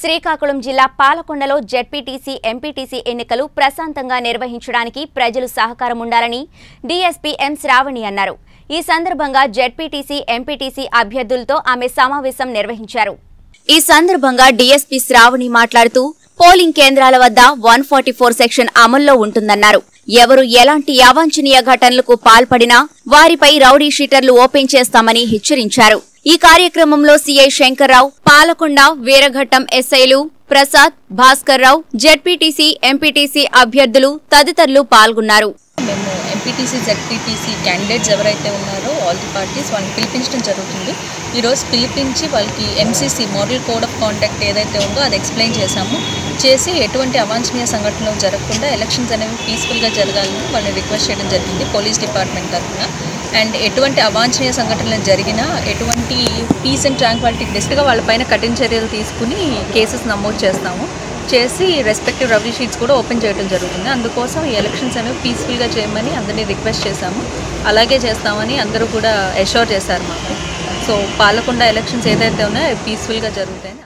శ్రీకాకుళం జిల్లా పాలకొండలో ZPTC MPTC ఎన్నికలు ప్రశాంతంగా నిర్వహించడానికి ప్రజలు సహకారం ఉండాలని డీఎస్పీ ఎం శ్రావణి అన్నారు ఈ సందర్భంగా జెడ్పీటీసీ ఎంపీటీసీ అభ్యర్థులతో ఆమె సమావేశం నిర్వహించారు ఈ సందర్భంగా డీఎస్పీ శ్రావణి మాట్లాడుతూ పోలింగ్ కేంద్రాల వద్ద వన్ ఫార్టీ ఫోర్ సెక్షన్ అమల్లో ఉంటుందన్నారు ఎవరు ఎలాంటి అవాంఛనీయ ఘటనలకు పాల్పడినా వారిపై రౌడీ షీటర్లు ఓపెన్ చేస్తామని హెచ్చరించారు ఈ కార్యక్రమంలో సీఐ శంకర్రావు పాలకొండ వీరఘట్టం ఎస్ఐలు ప్రసాద్ భాస్కర్ రావు జెడ్పీటీసీ ఎంపీటీసీ అభ్యర్థులు తదితరులు పాల్గొన్నారు మేము ఎంపీటీసీ జెడ్పీటీసీ క్యాండిడేట్స్ ఎవరైతే ఉన్నారో ఆల్ ది పార్టీస్ వాళ్ళని పిలిపించడం జరుగుతుంది ఈరోజు పిలిపించి వాళ్ళకి MCC model code of contact ఏదైతే ఉందో అది ఎక్స్ప్లెయిన్ చేశాము చేసి ఎటువంటి అవాంఛనీయ సంఘటనలు జరగకుండా ఎలక్షన్స్ అనేవి పీస్ఫుల్గా జరగాలని వాళ్ళని రిక్వెస్ట్ చేయడం జరిగింది పోలీస్ డిపార్ట్మెంట్ తరఫున అండ్ ఎటువంటి అవాంఛనీయ సంఘటనలు జరిగినా ఎటువంటి పీస్ అండ్ ట్రాంక్వాలిటీ బెస్ట్గా వాళ్ళపైన కఠిన చర్యలు తీసుకుని కేసెస్ నమోదు చేస్తాము చేసి రెస్పెక్టివ్ రవీ షీట్స్ కూడా ఓపెన్ చేయడం జరుగుతుంది అందుకోసం ఈ ఎలక్షన్స్ అనేవి పీస్ఫుల్గా చేయమని అందరినీ రిక్వెస్ట్ చేశాము అలాగే చేస్తామని అందరూ కూడా అష్యూర్ చేశారు మాకు సో పాలకొండ ఎలక్షన్స్ ఏదైతే ఉన్నాయో అవి పీస్ఫుల్గా జరుగుతాయని